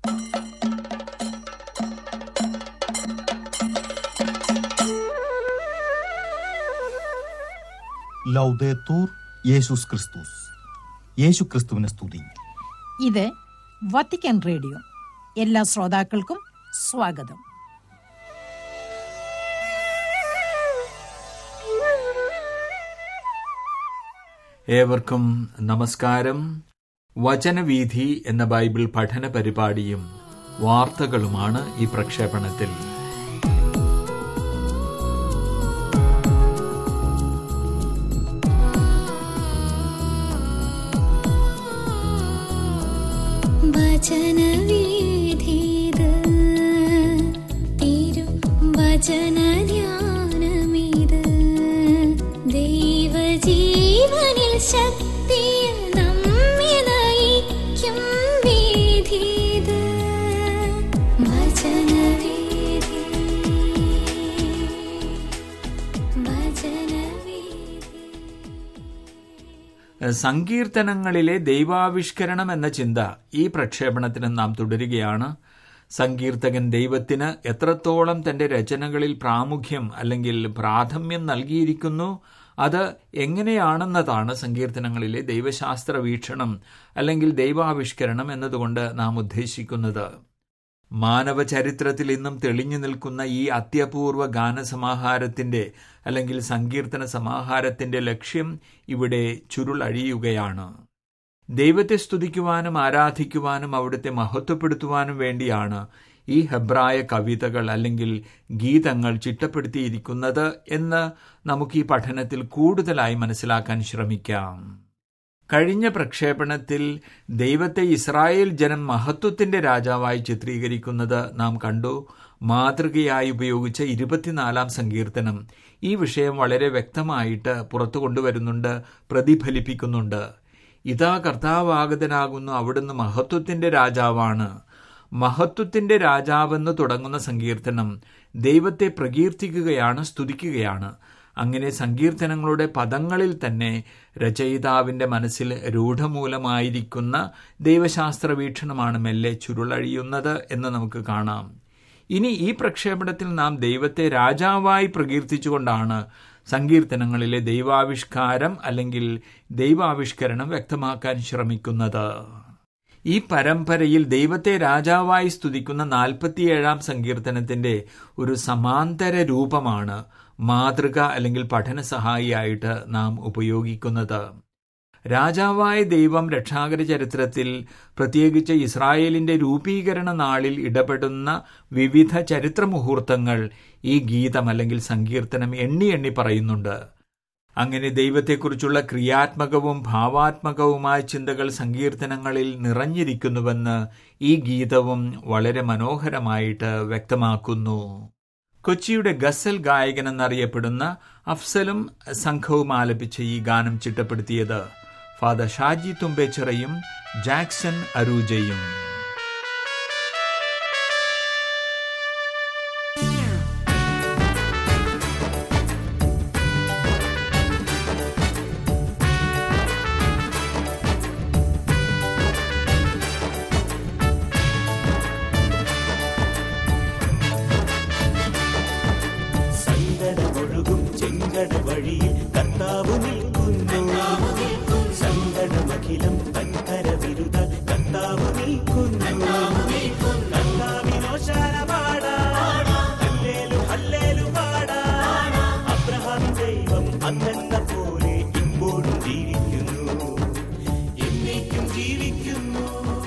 ലൗദേത്തൂർ യേശുസ് ക്രിസ്തുസ് യേശു ക്രിസ്തുവിനെ സ്തുതി ഇത് വത്തിക്കാൻ റേഡിയോ എല്ലാ ശ്രോതാക്കൾക്കും സ്വാഗതം ഏവർക്കും നമസ്കാരം വചനവീഥി എന്ന ബൈബിൾ പഠന പരിപാടിയും വാർത്തകളുമാണ് ഈ പ്രക്ഷേപണത്തിൽ വചനവീഥിത് തിരു വചനധ്യാനമിത് ദൈവജീവനിൽ ശക്തിയിൽ നമ്മെ നയിക്കും വീഥിത് വചനവീഥി വചനവീഥി സങ്കീർത്തനങ്ങളിലെ ദൈവാവിഷ്കരണം എന്ന ചിന്ത ഈ പ്രക്ഷേപണത്തിന് നാം തുടരുകയാണ് സങ്കീർത്തകൻ ദൈവത്തിന് എത്രത്തോളം തന്റെ രചനകളിൽ പ്രാമുഖ്യം അല്ലെങ്കിൽ പ്രാഥമ്യം നൽകിയിരിക്കുന്നു അത് എങ്ങനെയാണെന്നതാണ് സങ്കീർത്തനങ്ങളിലെ ദൈവശാസ്ത്ര വീക്ഷണം അല്ലെങ്കിൽ ദൈവാവിഷ്കരണം എന്നതുകൊണ്ട് നാം ഉദ്ദേശിക്കുന്നത് മാനവ ചരിത്രത്തിൽ ഇന്നും തെളിഞ്ഞു നിൽക്കുന്ന ഈ അത്യപൂർവ ഗാനസമാഹാരത്തിന്റെ അല്ലെങ്കിൽ സങ്കീർത്തന സമാഹാരത്തിന്റെ ലക്ഷ്യം ഇവിടെ ചുരുളഴിയുകയാണ് ദൈവത്തെ സ്തുതിക്കുവാനും ആരാധിക്കുവാനും അവിടുത്തെ മഹത്വപ്പെടുത്തുവാനും വേണ്ടിയാണ് ഈ ഹെബ്രായ കവിതകൾ അല്ലെങ്കിൽ ഗീതങ്ങൾ ചിട്ടപ്പെടുത്തിയിരിക്കുന്നത് എന്ന് നമുക്ക് ഈ പഠനത്തിൽ കൂടുതലായി മനസ്സിലാക്കാൻ ശ്രമിക്കാം കഴിഞ്ഞ പ്രക്ഷേപണത്തിൽ ദൈവത്തെ ഇസ്രായേൽ ജനം മഹത്വത്തിന്റെ രാജാവായി ചിത്രീകരിക്കുന്നത് നാം കണ്ടു മാതൃകയായി ഉപയോഗിച്ച ഇരുപത്തിനാലാം സങ്കീർത്തനം ഈ വിഷയം വളരെ വ്യക്തമായിട്ട് പുറത്തു കൊണ്ടുവരുന്നുണ്ട് പ്രതിഫലിപ്പിക്കുന്നുണ്ട് ഇതാ കർത്താവാഗതനാകുന്നു അവിടുന്ന് മഹത്വത്തിന്റെ രാജാവാണ് മഹത്വത്തിന്റെ രാജാവെന്ന് തുടങ്ങുന്ന സങ്കീർത്തനം ദൈവത്തെ പ്രകീർത്തിക്കുകയാണ് സ്തുതിക്കുകയാണ് അങ്ങനെ സങ്കീർത്തനങ്ങളുടെ പദങ്ങളിൽ തന്നെ രചയിതാവിന്റെ മനസ്സിൽ രൂഢമൂലമായിരിക്കുന്ന ദൈവശാസ്ത്ര വീക്ഷണമാണ് മെല്ലെ ചുരുളഴിയുന്നത് എന്ന് നമുക്ക് കാണാം ഇനി ഈ പ്രക്ഷേപണത്തിൽ നാം ദൈവത്തെ രാജാവായി പ്രകീർത്തിച്ചുകൊണ്ടാണ് സങ്കീർത്തനങ്ങളിലെ ദൈവാവിഷ്കാരം അല്ലെങ്കിൽ ദൈവാവിഷ്കരണം വ്യക്തമാക്കാൻ ശ്രമിക്കുന്നത് ഈ പരമ്പരയിൽ ദൈവത്തെ രാജാവായി സ്തുതിക്കുന്ന നാൽപ്പത്തിയേഴാം സങ്കീർത്തനത്തിന്റെ ഒരു സമാന്തര രൂപമാണ് മാതൃക അല്ലെങ്കിൽ പഠന സഹായിയായിട്ട് നാം ഉപയോഗിക്കുന്നത് രാജാവായ ദൈവം രക്ഷാകര ചരിത്രത്തിൽ പ്രത്യേകിച്ച് ഇസ്രായേലിന്റെ രൂപീകരണ നാളിൽ ഇടപെടുന്ന വിവിധ ചരിത്ര മുഹൂർത്തങ്ങൾ ഈ ഗീതം അല്ലെങ്കിൽ സങ്കീർത്തനം എണ്ണി എണ്ണി പറയുന്നുണ്ട് അങ്ങനെ ദൈവത്തെക്കുറിച്ചുള്ള ക്രിയാത്മകവും ഭാവാത്മകവുമായ ചിന്തകൾ സങ്കീർത്തനങ്ങളിൽ നിറഞ്ഞിരിക്കുന്നുവെന്ന് ഈ ഗീതവും വളരെ മനോഹരമായിട്ട് വ്യക്തമാക്കുന്നു കൊച്ചിയുടെ ഗസൽ ഗായകൻ എന്നറിയപ്പെടുന്ന അഫ്സലും സംഘവും ആലപിച്ച ഈ ഗാനം ചിട്ടപ്പെടുത്തിയത് ഫാദർ ഷാജി തുമ്പേച്ചിറയും ജാക്സൺ അരൂജയും സങ്കടമൊഴുകും ചെങ്കട വഴിയിൽ കർത്താവ് നിൽക്കുന്നു സങ്കടമഖിലം തൻകര വിരുദ്ധ കർത്താവ് നിൽക്കുന്നു കർത്താവിനോശാന പാടാ ഹല്ലേലു ഹല്ലേലു പാടാ അബ്രഹാം ദൈവം അന്നെന്ന പോലെ ഇപ്പോഴും ജീവിക്കുന്നു എന്നേക്കും ജീവിക്കുന്നു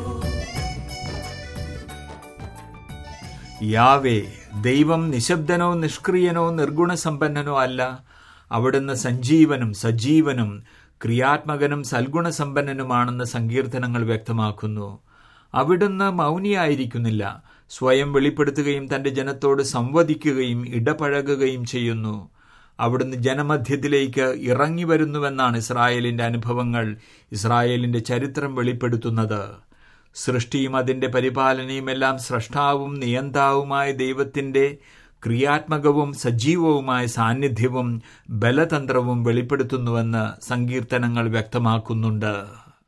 യാവേ ദൈവം നിശബ്ദനോ നിഷ്ക്രിയനോ നിർഗുണസമ്പന്നനോ അല്ല അവിടുന്ന് സഞ്ജീവനും സജീവനും ക്രിയാത്മകനും സൽഗുണസമ്പന്നനുമാണെന്ന് സങ്കീർത്തനങ്ങൾ വ്യക്തമാക്കുന്നു അവിടുന്ന് മൗനിയായിരിക്കുന്നില്ല സ്വയം വെളിപ്പെടുത്തുകയും തന്റെ ജനത്തോട് സംവദിക്കുകയും ഇടപഴകുകയും ചെയ്യുന്നു അവിടുന്ന് ജനമധ്യത്തിലേക്ക് ഇറങ്ങി വരുന്നുവെന്നാണ് ഇസ്രായേലിന്റെ അനുഭവങ്ങൾ ഇസ്രായേലിന്റെ ചരിത്രം വെളിപ്പെടുത്തുന്നത് സൃഷ്ടിയും അതിന്റെ പരിപാലനയും എല്ലാം സ്രഷ്ടാവും നിയന്താവുമായ ദൈവത്തിന്റെ ക്രിയാത്മകവും സജീവവുമായ സാന്നിധ്യവും ബലതന്ത്രവും വെളിപ്പെടുത്തുന്നുവെന്ന് സങ്കീർത്തനങ്ങൾ വ്യക്തമാക്കുന്നുണ്ട്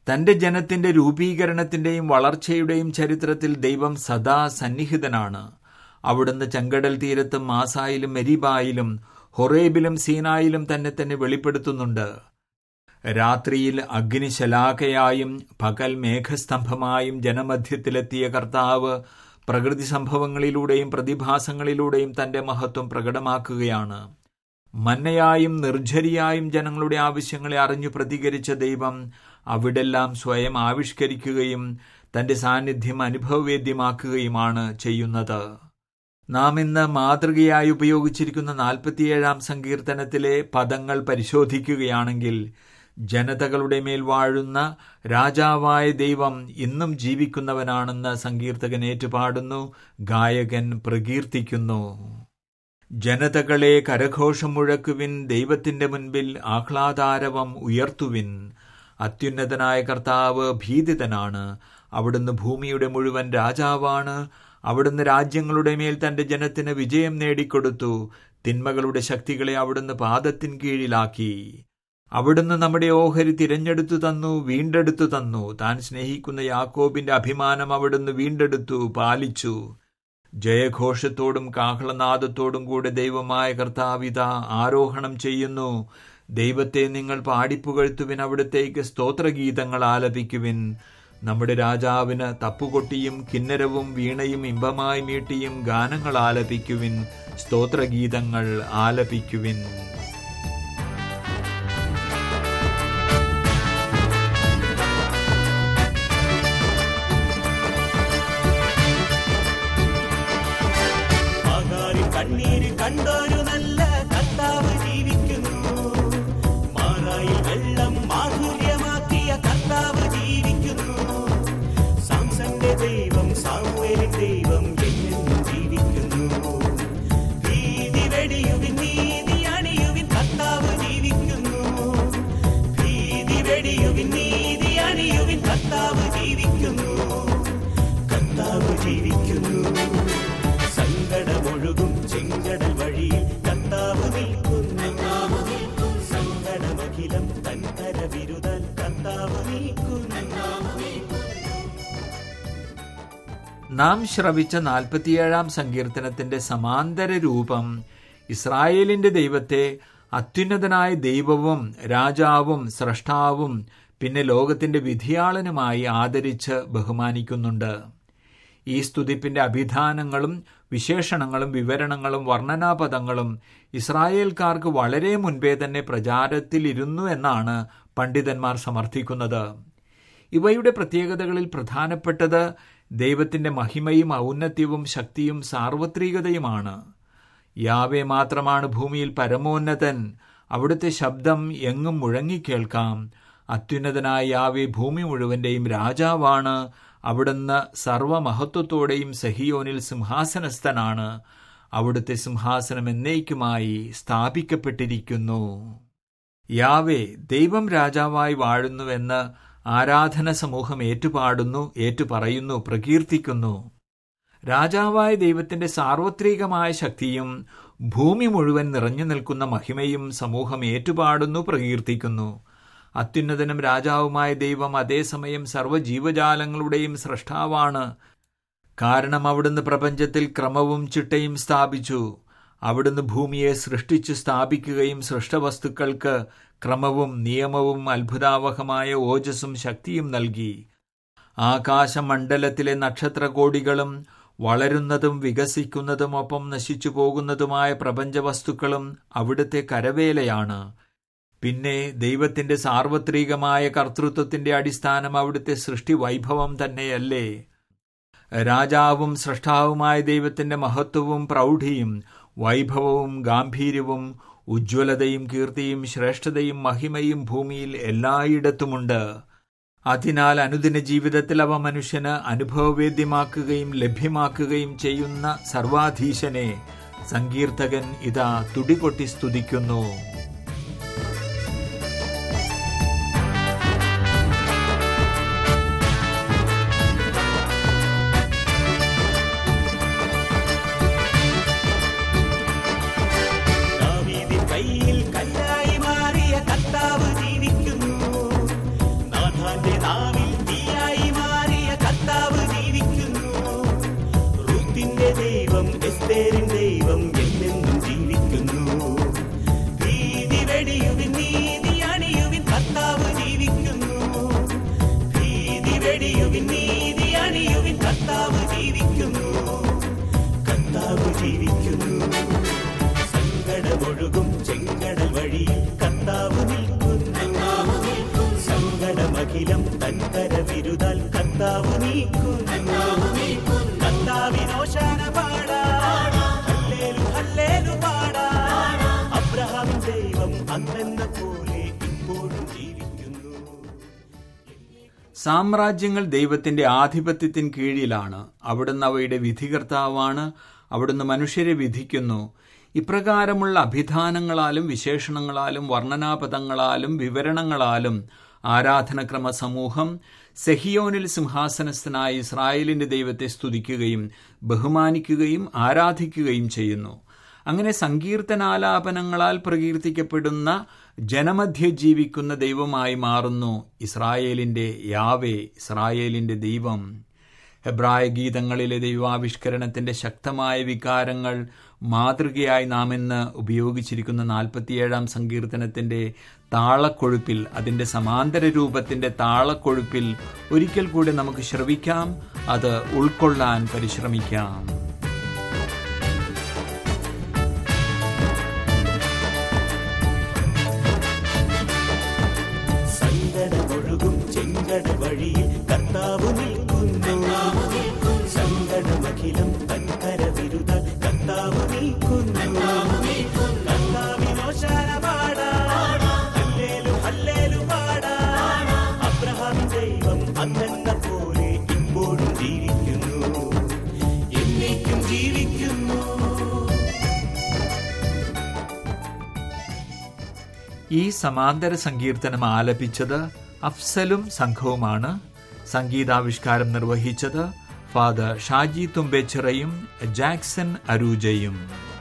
തന്റെ ജനത്തിന്റെ രൂപീകരണത്തിന്റെയും വളർച്ചയുടെയും ചരിത്രത്തിൽ ദൈവം സദാ സന്നിഹിതനാണ് അവിടുന്ന് ചെങ്കടൽ തീരത്തും മാസായിലും മെരിബായിലും ഹൊറേബിലും സീനായിലും തന്നെ തന്നെ വെളിപ്പെടുത്തുന്നുണ്ട് രാത്രിയിൽ അഗ്നിശലാഖയായും പകൽ മേഘസ്തംഭമായും ജനമധ്യത്തിലെത്തിയ കർത്താവ് പ്രകൃതി സംഭവങ്ങളിലൂടെയും പ്രതിഭാസങ്ങളിലൂടെയും തന്റെ മഹത്വം പ്രകടമാക്കുകയാണ് മന്നയായും നിർജ്ജരിയായും ജനങ്ങളുടെ ആവശ്യങ്ങളെ അറിഞ്ഞു പ്രതികരിച്ച ദൈവം അവിടെല്ലാം സ്വയം ആവിഷ്കരിക്കുകയും തന്റെ സാന്നിധ്യം അനുഭവവേദ്യമാക്കുകയുമാണ് ചെയ്യുന്നത് നാം ഇന്ന് മാതൃകയായി ഉപയോഗിച്ചിരിക്കുന്ന നാൽപ്പത്തിയേഴാം സങ്കീർത്തനത്തിലെ പദങ്ങൾ പരിശോധിക്കുകയാണെങ്കിൽ ജനതകളുടെ മേൽ വാഴുന്ന രാജാവായ ദൈവം ഇന്നും ജീവിക്കുന്നവനാണെന്ന് സങ്കീർത്തകൻ ഏറ്റുപാടുന്നു ഗായകൻ പ്രകീർത്തിക്കുന്നു ജനതകളെ കരഘോഷം മുഴക്കുവിൻ ദൈവത്തിന്റെ മുൻപിൽ ആഹ്ലാദാരവം ഉയർത്തുവിൻ അത്യുന്നതനായ കർത്താവ് ഭീതിതനാണ് അവിടുന്ന് ഭൂമിയുടെ മുഴുവൻ രാജാവാണ് അവിടുന്ന് രാജ്യങ്ങളുടെ മേൽ തന്റെ ജനത്തിന് വിജയം നേടിക്കൊടുത്തു തിന്മകളുടെ ശക്തികളെ അവിടുന്ന് പാദത്തിൻ കീഴിലാക്കി അവിടുന്ന് നമ്മുടെ ഓഹരി തിരഞ്ഞെടുത്തു തന്നു വീണ്ടെടുത്തു തന്നു താൻ സ്നേഹിക്കുന്ന യാക്കോബിന്റെ അഭിമാനം അവിടുന്ന് വീണ്ടെടുത്തു പാലിച്ചു ജയഘോഷത്തോടും കാഹളനാദത്തോടും കൂടെ ദൈവമായ കർത്താവിത ആരോഹണം ചെയ്യുന്നു ദൈവത്തെ നിങ്ങൾ പാടിപ്പുകഴ്ത്തുവിൻ അവിടത്തേക്ക് സ്തോത്രഗീതങ്ങൾ ആലപിക്കുവിൻ നമ്മുടെ രാജാവിന് തപ്പുകൊട്ടിയും കിന്നരവും വീണയും ഇമ്പമായി മീട്ടിയും ഗാനങ്ങൾ ആലപിക്കുവിൻ സ്തോത്രഗീതങ്ങൾ ആലപിക്കുവിൻ ആകാരി കണ്ണീര് കണ്ടൊരു നല്ല കർത്താവ് ജീവിക്കുന്നു മാറായിൽ വെള്ളം മാധുര്യമാക്കിയ കർത്താവ് ജീവിക്കുന്നു സാംസന്റെ ദൈവം സാമുവേലിൻ ദൈവം എന്നെന്നും ജീവിക്കുന്നു ഭീതി വെടിയുവിൻ നീതി അണിയുവിൻ കർത്താവ് ജീവിക്കുന്നു ഭീതി വെടിയുവിൻ നീതി അണിയുവിൻ കർത്താവ് ജീവിക്കുന്നു കർത്താവ് ജീവിക്കുന്നു സങ്കടമൊഴുകും ചെങ്കടൽ വഴിയിൽ കർത്താവ് നിൽക്കുന്നു സങ്കടമഖിലം തൻകര വിരുദൽ കർത്താവ് നീക്കുന്നു നാം ശ്രവിച്ച നാൽപ്പത്തിയേഴാം സങ്കീർത്തനത്തിന്റെ സമാന്തര രൂപം ഇസ്രായേലിന്റെ ദൈവത്തെ അത്യുന്നതനായ ദൈവവും രാജാവും സ്രഷ്ടാവും പിന്നെ ലോകത്തിന്റെ വിധിയാളനുമായി ആദരിച്ച് ബഹുമാനിക്കുന്നുണ്ട് ഈ സ്തുതിപ്പിന്റെ അഭിധാനങ്ങളും വിശേഷണങ്ങളും വിവരണങ്ങളും വർണ്ണനാപദങ്ങളും ഇസ്രായേൽക്കാർക്ക് വളരെ മുൻപേ തന്നെ പ്രചാരത്തിലിരുന്നു എന്നാണ് പണ്ഡിതന്മാർ സമർത്ഥിക്കുന്നത് ഇവയുടെ പ്രത്യേകതകളിൽ പ്രധാനപ്പെട്ടത് ദൈവത്തിന്റെ മഹിമയും ഔന്നത്യവും ശക്തിയും സാർവത്രികതയുമാണ് യാവെ മാത്രമാണ് ഭൂമിയിൽ പരമോന്നതൻ അവിടുത്തെ ശബ്ദം എങ്ങും മുഴങ്ങിക്കേൾക്കാം അത്യുന്നതനായ യാവെ ഭൂമി മുഴുവന്റെയും രാജാവാണ് അവിടുന്ന് സർവമഹത്വത്തോടെയും സഹിയോനിൽ സിംഹാസനസ്ഥനാണ് അവിടുത്തെ സിംഹാസനം എന്നേക്കുമായി സ്ഥാപിക്കപ്പെട്ടിരിക്കുന്നു യാവേ ദൈവം രാജാവായി വാഴുന്നുവെന്ന് ആരാധന സമൂഹം ഏറ്റുപാടുന്നു ഏറ്റുപറയുന്നു പ്രകീർത്തിക്കുന്നു രാജാവായ ദൈവത്തിന്റെ സാർവത്രികമായ ശക്തിയും ഭൂമി മുഴുവൻ നിറഞ്ഞു നിൽക്കുന്ന മഹിമയും സമൂഹം ഏറ്റുപാടുന്നു പ്രകീർത്തിക്കുന്നു അത്യുന്നതനും രാജാവുമായ ദൈവം അതേസമയം സർവ്വജീവജാലങ്ങളുടെയും സൃഷ്ടാവാണ് കാരണം അവിടുന്ന് പ്രപഞ്ചത്തിൽ ക്രമവും ചിട്ടയും സ്ഥാപിച്ചു അവിടുന്ന് ഭൂമിയെ സൃഷ്ടിച്ചു സ്ഥാപിക്കുകയും സൃഷ്ടവസ്തുക്കൾക്ക് ക്രമവും നിയമവും അത്ഭുതാവഹമായ ഓജസ്സും ശക്തിയും നൽകി ആകാശമണ്ഡലത്തിലെ നക്ഷത്രകോടികളും വളരുന്നതും വികസിക്കുന്നതും ഒപ്പം നശിച്ചു പോകുന്നതുമായ പ്രപഞ്ചവസ്തുക്കളും അവിടുത്തെ കരവേലയാണ് പിന്നെ ദൈവത്തിന്റെ സാർവത്രികമായ കർത്തൃത്വത്തിന്റെ അടിസ്ഥാനം അവിടുത്തെ സൃഷ്ടി വൈഭവം തന്നെയല്ലേ രാജാവും സൃഷ്ടാവുമായ ദൈവത്തിന്റെ മഹത്വവും പ്രൗഢിയും വൈഭവവും ഗാംഭീര്യവും ഉജ്ജ്വലതയും കീർത്തിയും ശ്രേഷ്ഠതയും മഹിമയും ഭൂമിയിൽ എല്ലായിടത്തുമുണ്ട് അതിനാൽ അനുദിന ജീവിതത്തിൽ അവ മനുഷ്യന് അനുഭവവേദ്യമാക്കുകയും ലഭ്യമാക്കുകയും ചെയ്യുന്ന സർവാധീശനെ സങ്കീർത്തകൻ ഇതാ തുടികൊട്ടി സ്തുതിക്കുന്നു ദാവീദിൻ കയ്യിൽ കല്ലായി മാറിയ കർത്താവ് ജീവിക്കുന്നു നാഥാന്റെ നാ ജീവിക്കുന്നു കർത്താവ് ജീവിക്കുന്നു സങ്കടമൊഴുകും ചെങ്കടൽ വഴിയിൽ കർത്താവ് നിൽക്കുന്നു സങ്കടമഖിലം തൻകര വിരുതാൽ കർത്താവ് നീക്കുന്നു കർത്താവിനോശാന പാടാ ഹല്ലേലു ഹല്ലേലു പാടാ അബ്രഹാം ദൈവം അന്നെന്ന പോലെ ഇപ്പോഴും ജീവിക്കുന്നു സാമ്രാജ്യങ്ങൾ ദൈവത്തിന്റെ ആധിപത്യത്തിന് കീഴിലാണ് അവിടുന്ന് അവയുടെ വിധികർത്താവാണ് അവിടുന്ന് മനുഷ്യരെ വിധിക്കുന്നു ഇപ്രകാരമുള്ള അഭിധാനങ്ങളാലും വിശേഷണങ്ങളാലും വർണ്ണനാപദങ്ങളാലും വിവരണങ്ങളാലും ആരാധനക്രമ സമൂഹം സെഹിയോനിൽ സിംഹാസനസ്ഥനായ ഇസ്രായേലിന്റെ ദൈവത്തെ സ്തുതിക്കുകയും ബഹുമാനിക്കുകയും ആരാധിക്കുകയും ചെയ്യുന്നു അങ്ങനെ സങ്കീർത്തനാലാപനങ്ങളാൽ പ്രകീർത്തിക്കപ്പെടുന്ന ജനമധ്യ ജീവിക്കുന്ന ദൈവമായി മാറുന്നു ഇസ്രായേലിന്റെ യാവേ ഇസ്രായേലിന്റെ ദൈവം ഹെബ്രായ ഗീതങ്ങളിലെ ദൈവാവിഷ്കരണത്തിന്റെ ശക്തമായ വികാരങ്ങൾ മാതൃകയായി നാം ഇന്ന് ഉപയോഗിച്ചിരിക്കുന്ന നാൽപ്പത്തിയേഴാം സങ്കീർത്തനത്തിന്റെ താളക്കൊഴുപ്പിൽ അതിന്റെ സമാന്തര രൂപത്തിന്റെ താളക്കൊഴുപ്പിൽ ഒരിക്കൽ കൂടെ നമുക്ക് ശ്രവിക്കാം അത് ഉൾക്കൊള്ളാൻ പരിശ്രമിക്കാം സങ്കടമൊഴുകും ചെങ്കട വഴിയിൽ കർത്താവ് നിൽക്കുന്നു സങ്കടമഖിലം തൻകര വിരുത കർത്താവ് നീക്കുന്നു കർത്താവിനോശാന പാടാ ഹല്ലേലു ഹല്ലേലു പാടാ അബ്രഹാം ദൈവം അന്നെന്ന പോലെ ഇപ്പോഴും ജീവിക്കുന്നു എന്നേക്കും ജീവിക്കുന്നു ഈ സമാന്തര സങ്കീർത്തനം ആലപിച്ചത് അഫ്സലും സംഘവുമാണ് സംഗീതാവിഷ്കാരം നിർവഹിച്ചത് ഫാദർ ഷാജി തുമ്പേച്ചിറയും ജാക്സൺ അരൂജയും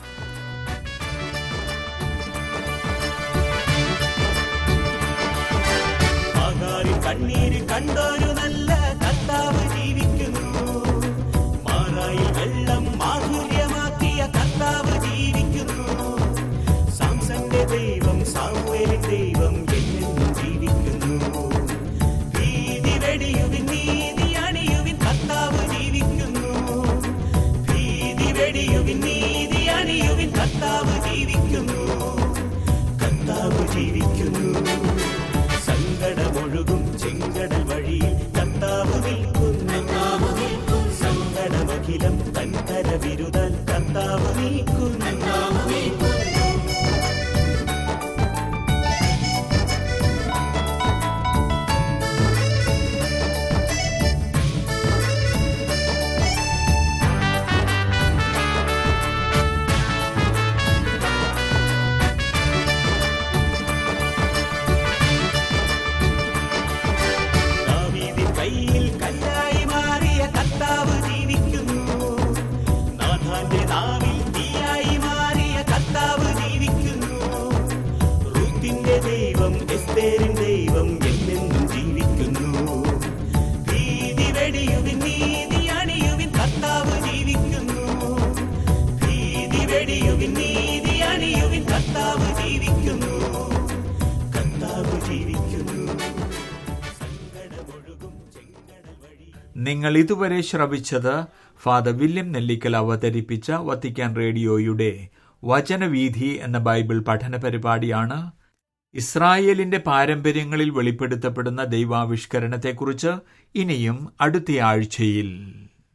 ആകാരിൽ കണ്ണീര് കണ്ടൊരു നല്ല കർത്താവ് ജീവിക്കുന്നു മാറായിൽ വെള്ളം മാധുര്യമാക്കിയ കർത്താവ് ജീവിക്കുന്നു സാംസന്റെ ദൈവം സാമുവേലിൻ ദൈവം എന്നെന്നും ജീവിക്കുന്നു ഭീതി വെടിയുവിൻ നീതി അണിയുവിൻ കർത്താവ് ജീവിക്കുന്നു ഭീതി വെടിയുവിൻ നീതി അണിയുവിൻ കർത്താവ് ജീവിക്കുന്നു കർത്താവ് ജീവിക്കുന്നു സങ്കടമൊഴുകും ചെങ്കടൽ വഴിയിൽ കർത്താവ് നിൽക്കുന്നു സങ്കടമഖിലം തൻകര വിരുതാൽ കർത്താവ് നീക്കുന്നു ദാവീദിൻ കയ്യിൽ കല്ലായി മാറിയ കർത്താവ് ജീവിക്കുന്നു നാഥാന്റെ നാവിൽ തീയായി മാറിയ കർത്താവ് ജീവിക്കുന്നു റൂത്തിന്റെ ദൈവം എസ്തേരിൻ ദൈവം എന്നെന്നും ജീവിക്കുന്നു ഭീതി വെടിയുവിൻ നീതി അണിയുവിൻ കർത്താവ് ജീവിക്കുന്നു ഭീതി വെടിയുവിൻ നീതി അണിയുവിൻ കർത്താവ് ജീവിക്കുന്നു കർത്താവ് ജീവിക്കുന്നു സങ്കടമൊഴുകും ചെങ്കടൽ വഴി നിങ്ങൾ ഇതുവരെ ശ്രവിച്ചത് ഫാദർ വില്യം നെല്ലിക്കൽ അവതരിപ്പിച്ച വത്തിക്കാൻ റേഡിയോയുടെ വചനവീഥി എന്ന ബൈബിൾ പഠന പരിപാടിയാണ് ഇസ്രായേലിന്റെ പാരമ്പര്യങ്ങളിൽ വെളിപ്പെടുത്തപ്പെടുന്ന ദൈവാവിഷ്കരണത്തെക്കുറിച്ച് ഇനിയും അടുത്ത ആഴ്ചയിൽ